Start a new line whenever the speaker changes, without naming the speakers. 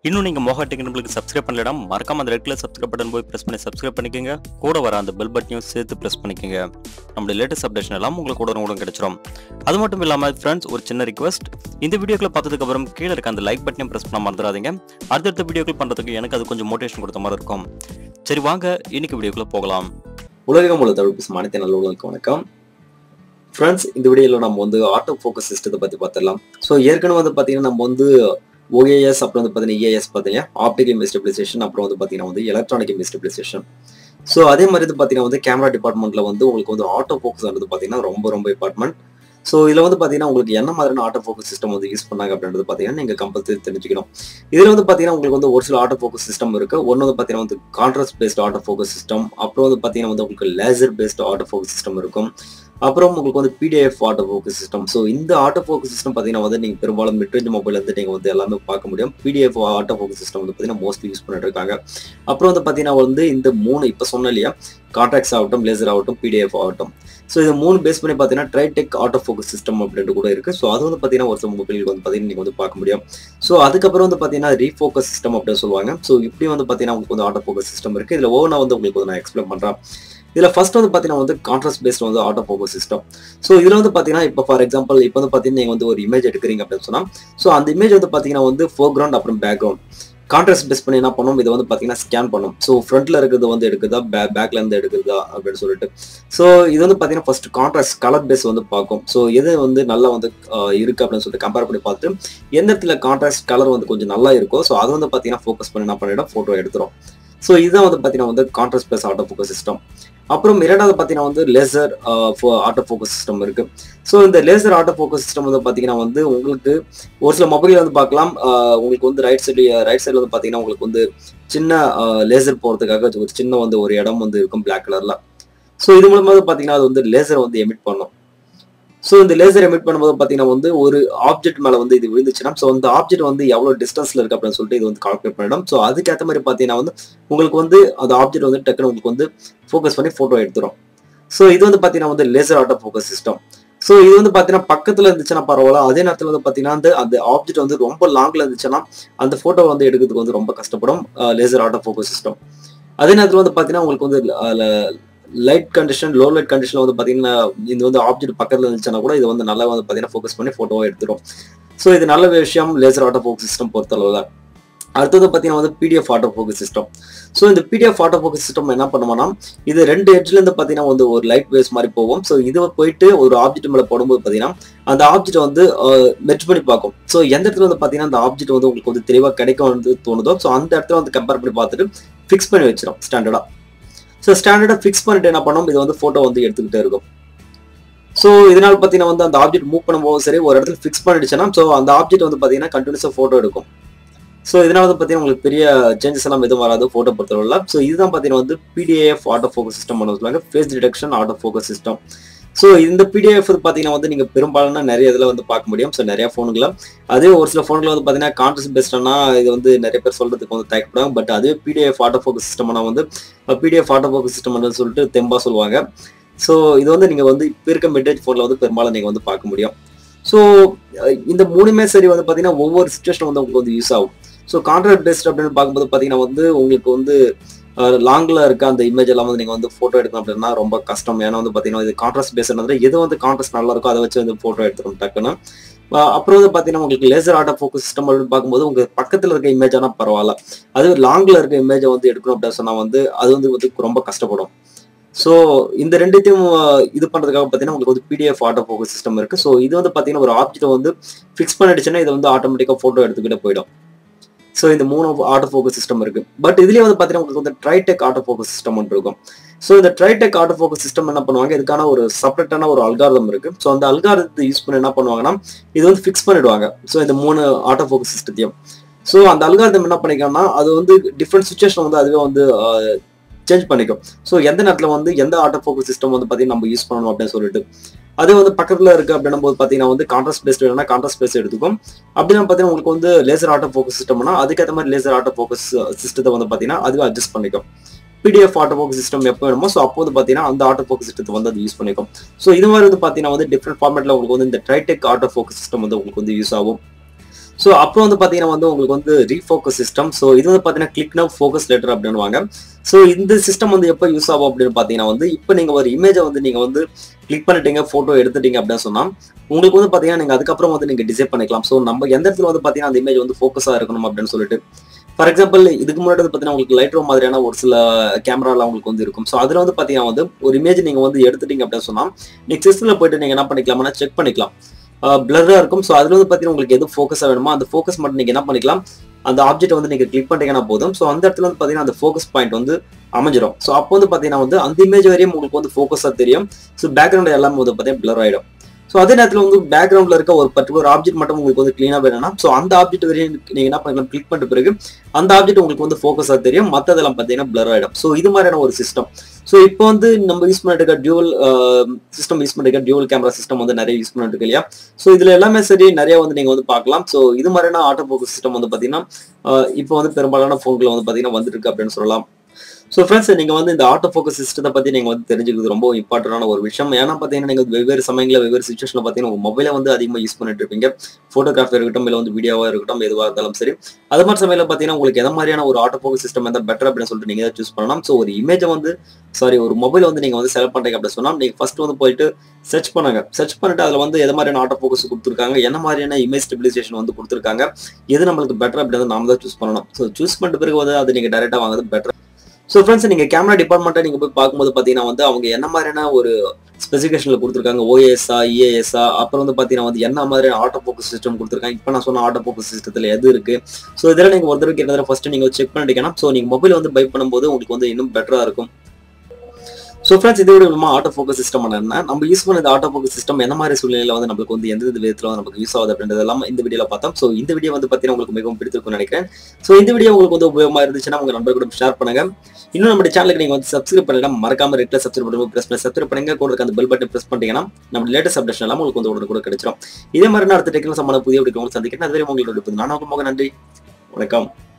இன்னும் நீங்க மோகா டெக்னிக்கலுக்கு சப்ஸ்கிரைப் பண்ணலனா மறக்காம அந்த ரெட் கலர் சப்ஸ்கிரைப் பட்டன் போய் பிரஸ் பண்ணி சப்ஸ்கிரைப் பண்ணிக்கோங்க கூட வர அந்த பெல் பட்டனையும் சேர்த்து பிரஸ் பண்ணிக்கோங்க நம்மளுடைய லேட்டஸ்ட் அப்டேஷன் எல்லாம் உங்களுக்கு கூட உடனே கிடைச்சிரும் அது மட்டும் இல்லாம ஃப்ரெண்ட்ஸ் ஒரு சின்ன ரிக்வஸ்ட் இந்த வீடியோக்களை பார்த்ததுக்கு அப்புறம் கீழே இருக்க அந்த லைக் பட்டனையும் பிரஸ் பண்ண மறந்துடாதீங்க அடுத்தடுத்த வீடியோக்கள் பண்றதுக்கு எனக்கு அது கொஞ்சம் மோட்டிவேஷன் கொடுத்த மாதிரி இருக்கும் சரி வாங்க இன்னைக்கு வீடியோக்குள்ள போகலாம்
உலகம் உள்ள தமிழ் பேசும் அனைத்து நல்லவர்களுக்கு வணக்கம் ஃப்ரெண்ட்ஸ் இந்த வீடியோவில் நம்ம வந்து ஆட்டோ ஃபோக்கஸ் சிஸ்டத்தை பற்றி பார்த்துடலாம் ஸோ ஏற்கனவே வந்து பார்த்தீங்கன்னா நம்ம வந்து ஓஏஎஸ் அப்புறம் வந்து பார்த்தீங்கன்னா இஏஎஸ் பார்த்தீங்கன்னா ஆப்டிகல் மிஸ்டபிளைசேஷன் அப்புறம் வந்து பார்த்தீங்கன்னா வந்து எலக்ட்ரானிக் மிஸ்டபிளைசேஷன் ஸோ அதே மாதிரி வந்து பார்த்தீங்கன்னா வந்து கேமரா டிபார்ட்மெண்ட்டில் வந்து உங்களுக்கு வந்து ஆட்டோ ஃபோக்கஸ் வந்து பார்த்தீங்கன்னா ரொம்ப ரொம்ப இம்பார்ட்மெண்ட் ஸோ இதில் வந்து பார்த்தீங்கன்னா உங்களுக்கு என்ன மாதிரியான ஆட்டோ ஃபோக்கஸ் சிஸ்டம் வந்து யூஸ் பண்ணாங்க அப்படின்றது பார்த்தீங்கன்னா நீங்கள் கம்பல்சரி தெரிஞ்சுக்கணும் இதில் வந்து பார்த்தீங்கன்னா உங்களுக்கு வந்து ஒரு சில ஆட்டோ ஃபோக்கஸ் சிஸ்டம் இருக்கு ஒன்று வந்து பார்த்தீங்கன்னா வந்து contrast based auto focus system அப்புறம் வந்து பார்த்தீங்கன்னா வந்து உங்களுக்கு laser based auto focus system இருக்கும் அப்புறம் உங்களுக்கு வந்து PDF auto focus system so இந்த ஆட்டோ ஃபோக்கஸ் சிஸ்டம் பார்த்தீங்கன்னா வந்து நீங்கள் பெரும்பாலும் மிட்ரேஞ்ச் மொபைல் வந்து நீங்கள் வந்து எல்லாமே பார்க்க முடியும் பிடிஎஃப் ஆட்டோ ஃபோக்கஸ் சிஸ்டம் வந்து பார்த்தீங்கன்னா மோஸ்ட்லி யூஸ் பண்ணிட்டு இருக்காங்க அப்புறம் வந்து பார்த்தீங்கன்னா வந்து இந்த மூணு இப்போ சொன்ன இல்லையா கான்ட்ராக்ட்ஸ் ஆகட்டும் லேசர் ஆகட்டும் பிடிஎஃப் ஆகட்டும் ஸோ இது மூணு பேஸ் பண்ணி பார்த்தீங்கன்னா ட்ரைடெக் ஆட்டோ ஃபோக்கஸ் சிஸ்டம் அப்படின்ட்டு கூட இருக்கு ஸோ அது வந்து பார்த்தீங்கன்னா ஒரு சில மொபைலுக்கு வந்து பார்த்தீங்கன்னா நீங்கள் வந்து பார்க்க முடியும் ஸோ அதுக்கப்புறம் வந்து பார்த்தீங்கன்னா ரீஃபோக்கஸ் சிஸ்டம் அப்படின்னு சொல்லுவாங்க ஸோ இப்படி வந்து பார்த்தீங்கன்னா உங்களுக்கு வந்து ஆட்டோ ஃபோக்கஸ் சிஸ்டம் இருக்கு இதில் ஓவனா வந்து உங்களுக்கு வந்து நான் எக்ஸ்பிளைன் பண்ணுறேன் இதில் ஃபர்ஸ்ட் வந்து பார்த்தீங்கன்னா வந்து கான்ட்ராஸ்ட் பேஸ்ட் வந்து ஆட்டோ ஃபோக்கஸ் சிஸ்டம் ஸோ இதில் வந்து பார்த்தீங்கன்னா இப்போ ஃபார் எக்ஸாம்பிள் இப்போ வந்து பார்த்தீங்கன்னா நீங்கள் வந்து ஒரு இமேஜ் எடுக்கிறீங்க அப்படின்னு சொன்னால் ஸோ அந்த இமேஜ் வந்து பார்த்தீங்கன்னா வந்து ஃபோர்க்ரவுண்ட் அப்புறம் பேக்ரவுண்ட் கான்ட்ராஸ்ட் பேஸ் பண்ணி என்ன பண்ணும் இதை வந்து பார்த்தீங்கன்னா ஸ்கேன் பண்ணும் ஸோ ஃப்ரண்ட்ல இருக்கிறது வந்து எடுக்குதா பே பேக்ல இருந்து எடுக்குதா அப்படின்னு சொல்லிட்டு ஸோ இது வந்து பார்த்தீங்கன்னா ஃபர்ஸ்ட் கான்ட்ராஸ்ட் கலர் பேஸ் வந்து பார்க்கும் ஸோ எது வந்து நல்லா வந்து ஆஹ், இருக்கு அப்படின்னு சொல்லிட்டு கம்பேர் பண்ணி பார்த்துட்டு எந்த இடத்துல கான்ட்ராஸ்ட் கலர் வந்து கொஞ்சம் நல்லா இருக்கோ ஸோ அதை வந்து பார்த்தீங்கன்னா ஃபோக்கஸ் பண்ணி என்ன பண்ணிடும் ஃபோட்டோ எடுத்துரும் ஸோ இதுதான் வந்து பார்த்தீங்கன்னா வந்து contrast base auto focus system அப்புறம் இரண்டாவது பார்த்தீங்கன்னா வந்து லேசர் ஆட்டோ ஃபோக்கஸ் சிஸ்டம் இருக்கு ஸோ இந்த லேசர் ஆட்டோ ஃபோக்கஸ் சிஸ்டம் வந்து பார்த்தீங்கன்னா வந்து உங்களுக்கு ஒரு சில மொபைல் வந்து பார்க்கலாம் ஆஹ் உங்களுக்கு வந்து ரைட் சைடு ரைட் சைடில் வந்து பார்த்தீங்கன்னா உங்களுக்கு வந்து சின்ன லேசர் போகிறதுக்காக ஒரு சின்ன வந்து ஒரு இடம் வந்து இருக்கும் பிளாக் கலர்ல ஸோ இது மூலமாக வந்து பார்த்தீங்கன்னா அது வந்து லேசர் வந்து எமிட் பண்ணும் ஸோ இந்த லேசர் எமிட் பண்ணும்போது பார்த்தீங்கன்னா வந்து ஒரு ஆப்ஜெக்ட் மேலே வந்து இது விழுந்துச்சுன்னா ஸோ அந்த ஆப்ஜெக்ட் வந்து எவ்வளோ டிஸ்டன்ஸ்ல இருக்கு அப்படின்னு சொல்லிட்டு இது வந்து கால்குலேட் பண்ணிடும் ஸோ அதுக்கேற்ற மாதிரி பார்த்தீங்கன்னா வந்து உங்களுக்கு வந்து அந்த ஆப்ஜெக்ட் வந்து டக்குனு உங்களுக்கு வந்து ஃபோக்கஸ் பண்ணி ஃபோட்டோ எடுத்துரும் ஸோ இது வந்து பார்த்தீங்கன்னா வந்து laser auto focus system so இது வந்து பார்த்தீங்கன்னா பக்கத்தில் இருந்துச்சுன்னா பரவாயில்ல அதே நேரத்தில் வந்து பார்த்தீங்கன்னா வந்து அந்த ஆப்ஜெக்ட் வந்து ரொம்ப லாங்கில் இருந்துச்சுன்னா அந்த ஃபோட்டோ வந்து எடுக்கிறதுக்கு வந்து ரொம்ப கஷ்டப்படும் லேசர் ஆட்டோ ஃபோக்கஸ் சிஸ்டம் அதே நேரத்தில் வந்து பார்த்தீங்கன்னா உங்களுக்கு வந்து லைட் கண்டிஷன் லோ லைட் கண்டிஷன்ல வந்து பார்த்தீங்கன்னா இது வந்து ஆப்ஜெக்ட் பக்கத்தில் இருந்துச்சுன்னா கூட இது வந்து நல்லா வந்து பார்த்தீங்கன்னா ஃபோக்கஸ் பண்ணி ஃபோட்டோவை எடுத்துரும் ஸோ இது நல்ல விஷயம் லேசர் ஆட்டோ ஃபோக்கஸ் சிஸ்டம் பொறுத்தளவில் அடுத்தது பார்த்தீங்கன்னா வந்து PDF auto focus system so இந்த பிடிஎஃப் ஆட்டோ ஃபோக்கஸ் சிஸ்டம் என்ன பண்ணுவோம்னா இது ரெண்டு எட்ஜ்ல இருந்து பார்த்தீங்கன்னா வந்து ஒரு லைட் வேவ்ஸ் மாதிரி போகும் ஸோ இது போயிட்டு ஒரு ஆப்ஜெக்ட் மேலே போடும்போது பார்த்தீங்கன்னா அந்த ஆப்ஜெக்ட் வந்து மெர்ஜ் பண்ணி பார்க்கும் ஸோ எந்த இடத்துல வந்து பார்த்தீங்கன்னா அந்த ஆப்ஜெக்ட் வந்து உங்களுக்கு வந்து தெளிவாக கிடைக்கும் வந்து தோணுதோ ஸோ அந்த இடத்துல வந்து கம்பேர் பண்ணி பார்த்துட்டு ஃபிக்ஸ் பண்ணி வச்சிடும் ஸ்டாண்டர்டாக ஸோ ஸ்டாண்டர்டாக ஃபிக்ஸ் பண்ணிட்டு என்ன பண்ணும் இது வந்து ஃபோட்டோ வந்து எடுத்துக்கிட்டே இருக்கும் ஸோ இதனால பார்த்தீங்கன்னா வந்து அந்த ஆப்ஜெக்ட் மூவ் பண்ணும்போது சரி ஒரு இடத்துல ஃபிக்ஸ் பண்ணிடுச்சுன்னா ஸோ அந்த ஆப்ஜெக்ட் வந்து பார்த்தீங்கன்னா கண்டினியூஸாக ஃபோட்டோ எடுக்கும் ஸோ இதனால வந்து பார்த்தீங்கன்னா உங்களுக்கு பெரிய சேஞ்சஸ் எல்லாம் எதுவும் வராது ஃபோட்டோ பொறுத்தவரை ஸோ இதுதான் பார்த்தீங்கன்னா வந்து பிடிஎஃப் ஆட்டோ ஃபோக்கஸ் சிஸ்டம் பண்ண சொல்லுவாங்க face detection auto focus system so இந்த பிடிஎஃப் பார்த்தீங்கன்னா வந்து நீங்கள் பெரும்பாலான நிறைய இதில் வந்து பார்க்க முடியும் ஸோ நிறைய ஃபோனுகளை அதே ஒரு சில ஃபோனில் வந்து பார்த்தீங்கன்னா கான்ட்ரஸ்ட் பெஸ்ட்னா இது வந்து நிறைய பேர் சொல்றதுக்கு வந்து தயக்கப்படுவாங்க பட் அதே பிடிஎஃப் ஆட்டோ ஃபோக்கஸ் சிஸ்டம்னா வந்து பிடிஎஃப் ஆட்டோ ஃபோக்கஸ் சிஸ்டம் சொல்லிட்டு தெம்பா சொல்லுவாங்க ஸோ இது வந்து நீங்கள் வந்து இப்போ இருக்க மிட்ரேஜ் ஃபோனில் வந்து பெரும்பாலும் நீங்கள் வந்து பார்க்க முடியும் ஸோ இந்த மூணுமே சரி வந்து பார்த்தீங்கன்னா ஒவ்வொரு சுச்சுவேஷன் வந்து உங்களுக்கு வந்து யூஸ் ஆகும் ஸோ கான்ட்ராக்ட் பேஸ்ட் அப்படின்னு பார்க்கும்போது பார்த்தீங்கன்னா வந்து உங்களுக்கு வந்து லாங்கில் இருக்க அந்த இமேஜ் எல்லாம் வந்து நீங்கள் வந்து ஃபோட்டோ எடுக்கணும் அப்படின்னா ரொம்ப கஷ்டம் ஏன்னா வந்து பார்த்தீங்கன்னா இது கான்ட்ராஸ்ட் பேசுறது எது வந்து கான்ட்ராஸ்ட் நல்லா இருக்கோ அதை வச்சு வந்து ஃபோட்டோ எடுத்துரும் டக்குன்னு அஹ் அப்புறம் வந்து பார்த்தீங்கன்னா உங்களுக்கு லேசர் ஆட்டோ ஃபோக்கஸ் சிஸ்டம் அப்படின்னு பார்க்கும்போது உங்க பக்கத்தில் இருக்க இமேஜ் ஆனால் பரவாயில்ல அது லாங்கில் இருக்க இமேஜை வந்து எடுக்கணும் அப்படின்னு சொன்னால் வந்து அது வந்து வந்து ரொம்ப கஷ்டப்படும் ஸோ இந்த ரெண்டுத்தையும் அஹ், இது பண்ணுறதுக்காக பார்த்தீங்கன்னா உங்களுக்கு வந்து பிடிஎஃப் ஆட்டோ ஃபோக்கஸ் சிஸ்டம் இருக்கு ஸோ இது வந்து பார்த்தீங்கன்னா ஒரு ஆப்ஜெக்ட் வந்து ஃபிக்ஸ் பண்ணிடுச்சுன்னா இது வந்து ஆட்டோமேட்டிக்காக ஃபோட்டோ எடுத்துக்கிட்டே போயிடும் ஸோ இந்த மூணு ஆட்டோ ஃபோக்கஸ் சிஸ்டம் இருக்கு பட் இதுலயே வந்து பார்த்தீங்கன்னா உங்களுக்கு வந்து ட்ரைடெக் ஆட்டோ ஃபோக்கஸ் சிஸ்டம் ஒன்று இருக்கும் ஸோ இந்த ட்ரைடெக் ஆட்டோ ஃபோக்கஸ் சிஸ்டம் என்ன பண்ணுவாங்க இதுக்கான ஒரு செப்பரேட்டான ஒரு அல்காரதம் இருக்கு ஸோ அந்த அல்காரத்தை யூஸ் பண்ணி என்ன பண்ணுவாங்கன்னா இது வந்து ஃபிக்ஸ் பண்ணிடுவாங்க ஸோ இந்த மூணு ஆட்டோ ஃபோக்கஸ் சிஸ்டத்தையும் ஸோ அந்த அல்காரதம் என்ன பண்ணிக்கணும்னா அது வந்து டிஃப்ரெண்ட் சுச்சுவேஷன் வந்து அதுவே வந்து சேஞ்ச் பண்ணிக்கும் ஸோ எந்த நேரத்தில் வந்து எந்த ஆட்டோ ஃபோக்கஸ் சிஸ்டம் வந்து பார்த்தீங்கன்னா நம்ம யூஸ் பண்ணணும் அப்படின்னு சொல்லிட்டு அது வந்து பக்கத்தில் இருக்கு அப்படின்னும் போது பார்த்தீங்கன்னா வந்து கான்ட்ராஸ்ட் பேஸ்ட் வேணும்னா கான்ட்ராஸ்ட் பேஸ்ட் எடுத்துக்கும் அப்படின்னா பார்த்தீங்கன்னா உங்களுக்கு வந்து லேசர் ஆட்டோ ஃபோக்கஸ் சிஸ்டம்னா அதுக்கேற்ற மாதிரி லேசர் ஆட்டோ ஃபோக்கஸ் சிஸ்டத்தை வந்து பார்த்தீங்கன்னா அதுவே அட்ஜஸ்ட் பண்ணிக்கும் பிடிஎஃப் ஆட்டோ ஃபோக்கஸ் சிஸ்டம் எப்போ வேணுமோ ஸோ அப்போ வந்து பார்த்தீங்கன்னா அந்த ஆட்டோ ஃபோக்கஸ் சிஸ்டத்தை வந்து அது யூஸ் பண்ணிக்கும் ஸோ இது மாதிரி வந்து பார்த்தீங்கன்னா வந்து டிஃப்ரெண்ட் ஃபார்மேட்டில் உங்களுக்கு வந்து இந்த ட்ரைடெக் ஆட்டோ ஃபோக்கஸ் சிஸ்டம் வந்து உங்களுக்கு வந்து யூஸ் ஆகும் ஸோ அப்புறம் வந்து பார்த்தீங்கன்னா வந்து உங்களுக்கு வந்து ரீஃபோக்கஸ் சிஸ்டம் ஸோ இது வந்து பார்த்தீங்கன்னா கிளிக் நவ் ஃபோக்கஸ் லெட்டர் அப்படின்னுவாங்க ஸோ இந்த சிஸ்டம் வந்து எப்போ யூஸ் ஆகும் அப்படின்னு பார்த்தீங்கன்னா வந்து இப்போ நீங்கள் ஒரு இமேஜை வந்து நீங்கள் வந்து கிளிக் பண்ணிட்டீங்க ஃபோட்டோ எடுத்துட்டீங்க அப்படின்னு சொன்னால் உங்களுக்கு வந்து பார்த்தீங்கன்னா நீங்கள் அதுக்கப்புறம் வந்து நீங்கள் டிசைட் பண்ணிக்கலாம் ஸோ நம்ம எந்த இடத்துல வந்து பார்த்தீங்கன்னா அந்த இமேஜ் வந்து ஃபோக்கஸாக இருக்கணும் அப்படின்னு சொல்லிட்டு ஃபார் எக்ஸாம்பிள் இதுக்கு முன்னாடி வந்து பார்த்தீங்கன்னா உங்களுக்கு லைட் ரூம் மாதிரியான ஒரு சில கேமராலாம் உங்களுக்கு வந்து இருக்கும் ஸோ அதில் வந்து பார்த்தீங்கன்னா வந்து ஒரு இமேஜ் நீங்கள் வந்து எடுத்துட்டீங்க அப்படின்னு சொன்னால் நெக்ஸ்ட் சிஸ்டமில் போயிட்டு நீங்கள் என்ன பண்ணிக்கலாம்னா செக் பண்ணிக்கலாம் பிளராக இருக்கும் ஸோ அதில் வந்து பார்த்தீங்கன்னா உங்களுக்கு எது ஃபோக்கஸாக வேணுமோ அந்த ஃபோக்கஸ் மட்டும் நீங்கள் என்ன பண்ணிக்கலாம் அந்த ஆப்ஜெக்ட் வந்து நீங்கள் கிளிக் பண்ணிட்டீங்கன்னா போதும் ஸோ அந்த இடத்துல வந்து பார்த்தீங்கன்னா அந்த ஃபோக்கஸ் பாயிண்ட் வந்து அமைஞ்சிரும் ஸோ அப்போ வந்து பார்த்தீங்கன்னா வந்து அந்த இமேஜ் வரையும் உங்களுக்கு வந்து ஃபோக்கஸாக தெரியும் ஸோ பேக்ரவுண்ட் எல்லாமே வந்து பார்த்தீங்கன்னா பிளர் ஆகிடும் ஸோ அதே நேரத்தில் வந்து பேக்ரவுண்டில் இருக்க ஒரு பர்டிகுலர் ஆப்ஜெக்ட் மட்டும் உங்களுக்கு வந்து க்ளீனாக வேணும்னா ஸோ அந்த ஆப்ஜெக்ட் வரையும் நீங்கள் என்ன பண்ணலாம் கிளிக் பண்ணிட்ட பிறகு அந்த ஆப்ஜெக்ட் உங்களுக்கு வந்து ஃபோக்கஸாக தெரியும் மற்றதெல்லாம் பார்த்தீங்கன்னா பிளர் ஆகிடும் ஸோ இது மாதிரியான ஒரு சிஸ்டம் ஸோ இப்போ வந்து நம்ம யூஸ் பண்ணிட்டு இருக்க டியூவல் சிஸ்டம் யூஸ் பண்ணிருக்க டியூவல் கேமரா சிஸ்டம் வந்து நிறைய யூஸ் பண்ணிட்டு இருக்கு இல்லையா ஸோ இதுல எல்லாமே சரி நிறைய வந்து நீங்க வந்து பார்க்கலாம் ஸோ இது மாதிரியான ஆட்டோ ஃபோக்கஸ் சிஸ்டம் வந்து பாத்தீங்கன்னா இப்போ வந்து பெரும்பாலான ஃபோன்கள் வந்து பாத்தீங்கன்னா வந்துட்டு இருக்கு அப்படின்னு சொல்லலாம் ஸோ ஃப்ரெண்ட்ஸ் நீங்கள் வந்து இந்த ஆட்டோ ஃபோக்கஸ் சிஸ்டத்தை பற்றி நீங்கள் வந்து தெரிஞ்சுக்கிறது ரொம்ப இம்பார்ட்டண்டான ஒரு விஷயம் ஏன்னா பார்த்தீங்கன்னா நீங்கள் வெவ்வேறு சமயங்களில் வெவ்வேறு சுச்சுவேஷனில் பார்த்தீங்கன்னா உங்கள் மொபைலை வந்து அதிகமாக யூஸ் பண்ணிட்டு இருப்பீங்க ஃபோட்டோகிராஃபி இருக்கட்டும் இல்லை வந்து வீடியோவாக இருக்கட்டும் எதுவாக இருந்தாலும் சரி அது மாதிரி சமயத்தில் பார்த்தீங்கன்னா உங்களுக்கு எந்த மாதிரியான ஒரு ஆட்டோ ஃபோக்கஸ் சிஸ்டம் எந்த பெட்டர் அப்படின்னு சொல்லிட்டு நீங்கள் சூஸ் பண்ணலாம் ஸோ ஒரு இமேஜை வந்து சாரி ஒரு மொபைல் வந்து நீங்கள் வந்து செலக்ட் பண்ணுறீங்க அப்படின்னு சொன்னால் நீங்கள் ஃபர்ஸ்ட் வந்து போயிட்டு சர்ச் பண்ணுங்க சர்ச் பண்ணிட்டு அதில் வந்து எந்த மாதிரியான ஆட்டோ ஃபோக்கஸ் கொடுத்துருக்காங்க என்ன மாதிரியான இமேஜ் ஸ்டெபிலைசேஷன் வந்து கொடுத்துருக்காங்க எது நம்மளுக்கு பெட்டர் அப்படின்னு நாம தான் சூஸ் பண்ணணும் ஸோ சூஸ் பண்ணிட்ட பிறகு வந்து அது நீங்கள் டேரெக்டாக வாங்குறது பெட்டர் ஸோ ஃப்ரெண்ட்ஸ் நீங்கள் கேமரா டிபார்ட்மெண்ட்டை நீங்கள் போய் பார்க்கும்போது பார்த்தீங்கன்னா வந்து அவங்க என்ன மாதிரியான ஒரு ஸ்பெசிஃபிகேஷனில் கொடுத்துருக்காங்க ஓஎஸ்ஆ இஏஎஸ்ஆ அப்புறம் வந்து பார்த்தீங்கன்னா வந்து என்ன மாதிரியான ஆட்டோ ஃபோக்கஸ் சிஸ்டம் கொடுத்துருக்காங்க இப்போ நான் சொன்ன ஆட்டோ ஃபோக்கஸ் சிஸ்டத்தில் எது இருக்கு ஸோ இதெல்லாம் நீங்கள் ஒரு தடவை என்ன ஃபர்ஸ்ட் நீங்கள் செக் பண்ணிட்டீங்கன்னா ஸோ நீங்கள் மொபைல் வந்து பை பண்ணும்போது உங்களுக்கு வந்து இன்னும் பெட்டராக இருக்கும் ஸோ ஃப்ரெண்ட்ஸ் இதோட நம்ம ஆட்டோ ஃபோக்கஸ் சிஸ்டம் என்ன நம்ம யூஸ் பண்ண இந்த ஆட்டோ ஃபோக்கஸ் சிஸ்டம் என்ன மாதிரி சூழ்நிலையில் வந்து நம்மளுக்கு வந்து எந்த விதத்தில் வந்து நமக்கு யூஸ் ஆகுது அப்படின்றதெல்லாம் இந்த வீடியோவில் பார்த்தோம் ஸோ இந்த வீடியோ வந்து பார்த்தீங்கன்னா உங்களுக்கு மிகவும் பிடித்திருக்கும்னு நினைக்கிறேன் ஸோ இந்த வீடியோ உங்களுக்கு வந்து உபயோகமாக இருந்துச்சுன்னா உங்கள் நண்பர் கூட ஷேர் பண்ணுங்க இன்னும் நம்ம சேனலுக்கு நீங்கள் வந்து சப்ஸ்கிரைப் பண்ணலாம் மறக்காம ரெட்டில் சப்ஸ்கிரைப் பண்ணுங்க ப்ரெஸ் பண்ணி சப்ஸ்கிரைப் பண்ணுங்க கூட இருக்க அந்த பெல் பட்டன் ப்ரெஸ் பண்ணிட்டீங்கன்னா நம்ம லேட்டஸ்ட் அப்டேஷன் எல்லாம் உங்களுக்கு வந்து உடனே கூட கிடைச்சிடும் இதே மாதிரி நான் அடுத்த டெக்னிக்கல் சம்பந்த புதிய உங்களுக்கு சந்திக்கிறேன் அதுவரை உங்களோட நான் நன்றி வணக்கம்